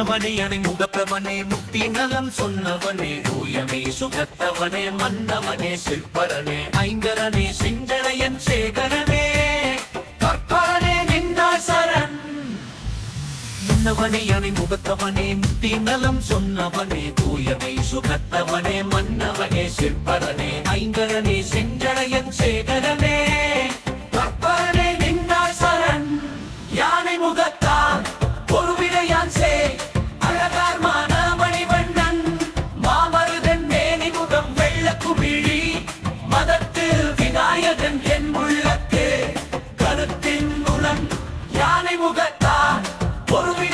முன்னவனே அணை முகப்பவனே முக்தி நலம் சொன்னவனே தூயமே சுகத்தவனே மன்னவனே சிற்பரனே ஐங்கரனே சிந்தனையன் சேகரனே கற்பரனே நின்றார் சரண் முன்னவனே அணை முகத்தவனே முக்தி நலம் சொன்னவனே தூயமை சுகத்தவனே மன்னவனே சிற்பரனே ஐங்கரனே செஞ்சடையன் சேகரனே கற்பரனே நின்றார் சரண் யானை முகத்தான் ஒரு விடையான் சே அழகார் மானமணிவண்ணன் மாமருதன் மேனி முகம் வெள்ள குமிழி மதத்து விநாயகன் என் உள்ளத்து கருத்தின் முரண் யானை முகத்தான் ஒரு விடை